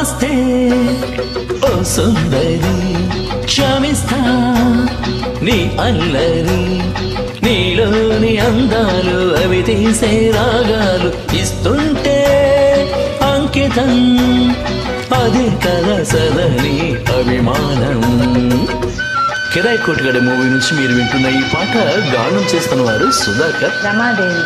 నమస్తే ఓ సుందరి క్షమిస్తా నీ అల్లరి నీలోని అందాలు అవి తీసే రాగాలు ఇస్తుంటే అంకితం అదే కదా సదని అభిమానం కిరాయి కొట్టుగడ మూవీ నుంచి మీరు వింటున్న ఈ పాట గానం చేస్తున్న వారు సుధాకర్ రమాదేవి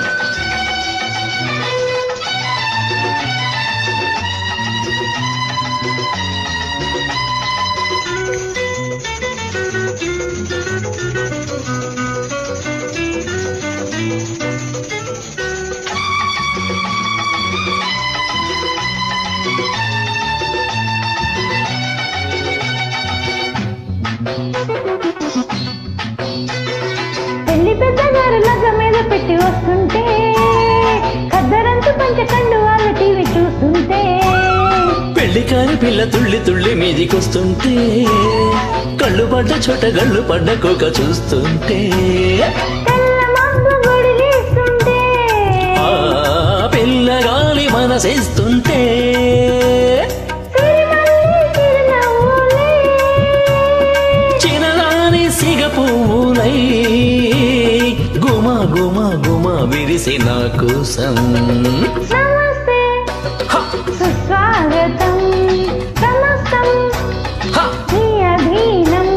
పెళ్లి పెద్దగారు లగ్గ మీద పెట్టి వస్తుంటే కద్దరంతు పంచకండు వాళ్ళ టీవీ చూస్తుంటే పెళ్లి కాని పిల్ల తుళ్ళి తుళ్ళి మీదికొస్తుంటే కళ్ళు పడ్డ చోట గళ్ళు పడ్డ కోక చూస్తుంటే తెల్ల మబ్బు గొడిగేస్తుంటే ఆ పిల్లగాలి మనసేస్తుంటే సిరిమల్లి చిరునవ్వులే చిన్నదాని సిగ పువ్వులై గుమ గుమ గుమ విరిసి నా కోసం నమస్తే హ, సుస్వాగతం సమస్తం హ. నీ అధీనం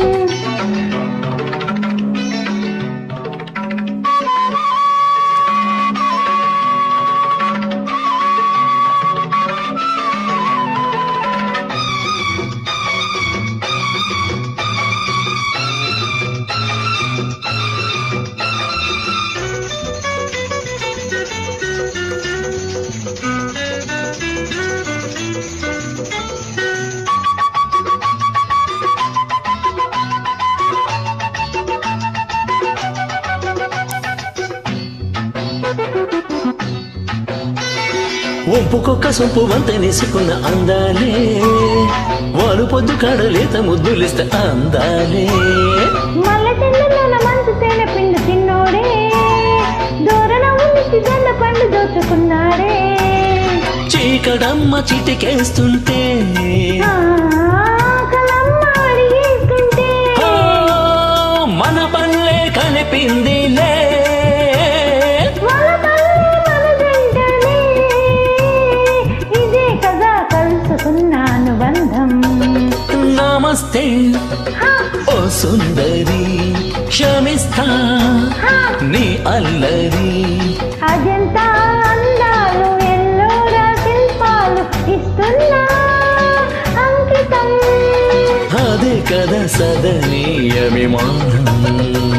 ఒంపుకొక్క సొంపు వంత నేసుకున్న అందాలే వారు పొద్దు కాడలేత ముద్దులిస్తే అందాలే మల్ల చెండులోన మంచు తేనె పిండి తిన్నోడే దూరన ఉండి జెండ పండు దోచుకున్నాడే చీకడమ్మ చిటికేస్తుంటే ఆ, కలమ్మ అడిగేస్తుంటే ఆ, మన పల్లె కలిపిందిలే మన పల్లె మన జంటనే ఇదే కదా కలుసుకున్న అనుబంధం నమస్తే హా, ఓ సుందరి క్షమిస్తా హా, నీ అల్లరి అజంతా అందాలు ఎల్లోరా శిల్పాలు ఇస్తున్నా అంకితం అదే కదా సదని అభిమానం